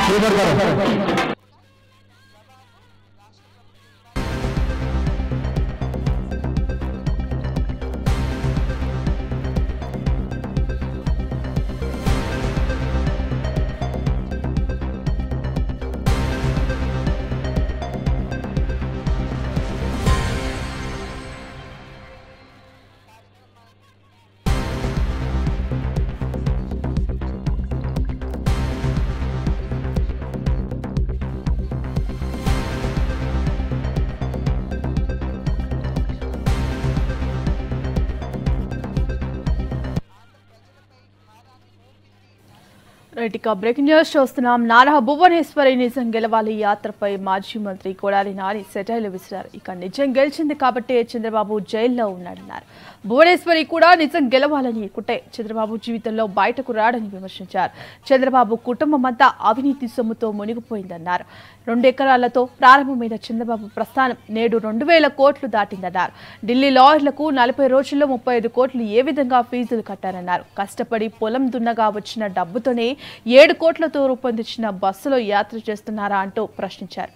శ్రీధర్ గారు రైట్ ఇక breaking news చూస్తున్నాం నారా భువనేశ్వరి నిజం గెలవాలి యాత్రపై మాజీ మంత్రి కొడాలి నాని సెటైలు విసిరారు ఇక నిజం గెలిచింది కాబట్టి చంద్రబాబు జైల్లో ఉన్నాడన్నారు భువనేశ్వరి కూడా నిజం గెలవాలని కుట్టే చంద్రబాబు జీవితంలో బయటకు రాడని విమర్శించారు చంద్రబాబు కుటుంబం అంతా అవినీతి సొమ్ముతో మునిగిపోయిందన్నారు రెండు ఎకరాలతో ప్రారంభమైన చంద్రబాబు ప్రస్థానం నేడు రెండు వేల కోట్లు దాటిందన్నారు ఢిల్లీ లాయర్లకు నలభై రోజుల్లో ముప్పై ఐదు కోట్లు ఏ విధంగా ఫీజులు కట్టారన్నారు కష్టపడి పొలం దున్నగా వచ్చిన డబ్బుతోనే ఏడు కోట్లతో రూపొందించిన బస్సులో యాత్ర చేస్తున్నారా అంటూ ప్రశ్నించారు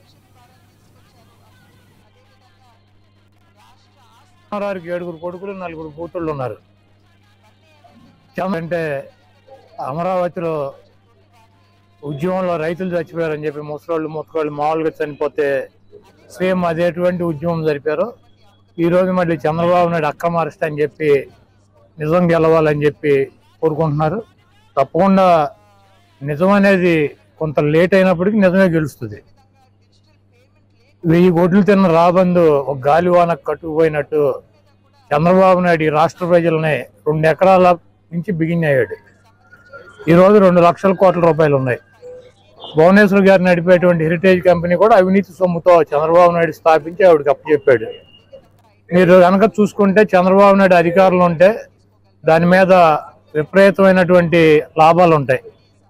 రామారావుకి ఏడుగురు కొడుకులు నలుగురు కూతుళ్ళు ఉన్నారు చంద్ర- అంటే అమరావతిలో ఉద్యమంలో రైతులు చచ్చిపోయారని చెప్పి ముసలోళ్ళు ముత్తకోళ్ళు మామూలుగా చనిపోతే సేమ్ అదేటువంటి ఉద్యమం జరిపారు ఈ రోజు మళ్ళీ చంద్రబాబు నాయుడు అక్రమ అరెస్ట్ అని చెప్పి నిజం గెలవాలని చెప్పి కోరుకుంటున్నారు తప్పకుండా నిజం అనేది కొంత లేట్ అయినప్పటికీ నిజమే గెలుస్తుంది వెయ్యి కోట్లు తిన్న రాబందు ఒక గాలివాన కట్టుకుపోయినట్టు చంద్రబాబు నాయుడు ఈ రాష్ట్ర ప్రజలని రెండు ఎకరాల నుంచి బిగిన్ అయ్యాడు ఈరోజు రెండు లక్షల కోట్ల రూపాయలు ఉన్నాయి భువనేశ్వర్ గారు నడిపేటువంటి హెరిటేజ్ కంపెనీ కూడా అవినీతి సొమ్ముతో చంద్రబాబు నాయుడు స్థాపించి ఆవిడకి అప్పచెప్పాడు మీరు కనుక చూసుకుంటే చంద్రబాబు నాయుడు అధికారంలో ఉంటే దాని మీద విపరీతమైనటువంటి లాభాలు ఉంటాయి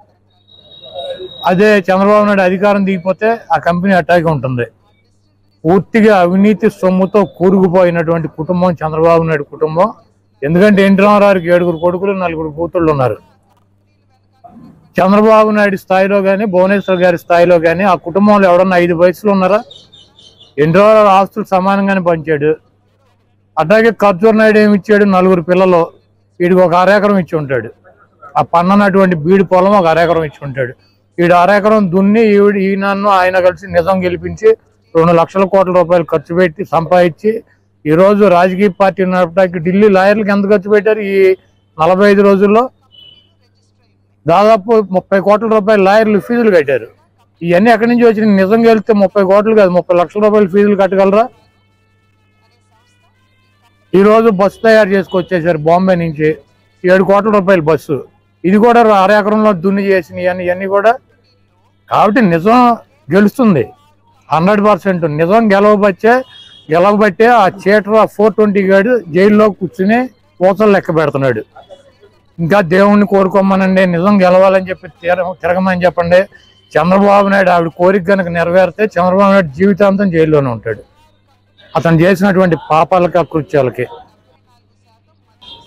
అదే చంద్రబాబు నాయుడు అధికారం దిగిపోతే ఆ కంపెనీ అట్టాగే ఉంటుంది పూర్తిగా అవినీతి సొమ్ముతో కూరుకుపోయినటువంటి కుటుంబం చంద్రబాబు నాయుడు కుటుంబం ఎందుకంటే ఎన్టీ రామారావుకి ఏడుగురు కొడుకులు నలుగురు కూతుళ్ళు ఉన్నారు చంద్రబాబు నాయుడు స్థాయిలో కానీ భువనేశ్వర్ గారి స్థాయిలో కానీ ఆ కుటుంబంలో ఎవడన్నా ఐదు వయసులు ఉన్నారా ఎన్టీ రామారావు ఆస్తులు సమానంగానే పంచాడు అట్లాగే ఖర్జూర్ నాయుడు ఏమి ఇచ్చాడు నలుగురు పిల్లలు వీడికి ఒక అరెకరం ఇచ్చి ఉంటాడు ఆ పన్ననటువంటి బీడి పొలం ఒక అరెకరం ఇచ్చి ఉంటాడు వీడు అరెకరం దున్ని ఈవిడ ఈయనను ఆయన కలిసి నిజం గెలిపించి రెండు లక్షల కోట్ల రూపాయలు ఖర్చు పెట్టి సంపాదించి ఈ రోజు రాజకీయ పార్టీ నడపడానికి ఢిల్లీ లాయర్లకు ఎంత ఖర్చు పెట్టారు ఈ నలభై ఐదు రోజుల్లో దాదాపు ముప్పై కోట్ల రూపాయలు లాయర్లు ఫీజులు కట్టారు ఇవన్నీ ఎక్కడి నుంచి వచ్చిన నిజం గెలిస్తే ముప్పై కోట్లు కాదు ముప్పై లక్షల రూపాయలు ఫీజులు కట్టగలరా ఈ రోజు బస్సు తయారు చేసుకొచ్చేసారు బాంబే నుంచి ఏడు కోట్ల రూపాయల బస్సు ఇది కూడా అర ఎకరంలో దున్ని చేసిన ఇవన్నీ ఇవన్నీ కూడా కాబట్టి నిజం గెలుస్తుంది హండ్రెడ్ పర్సెంట్ నిజం గెలవబట్టే గెలవబట్టే ఆ చీటర్ ఆ ఫోర్ ట్వంటీ గాడు జైల్లో కూర్చుని పూసలు లెక్క పెడుతున్నాడు ఇంకా దేవుణ్ణి కోరుకోమనండి నిజం గెలవాలని చెప్పి తిర తిరగమని చెప్పండి చంద్రబాబు నాయుడు ఆవిడ కోరిక కనుక నెరవేరితే చంద్రబాబు నాయుడు జీవితాంతం జైల్లోనే ఉంటాడు అతను చేసినటువంటి పాపాలకి అకృత్యాలకి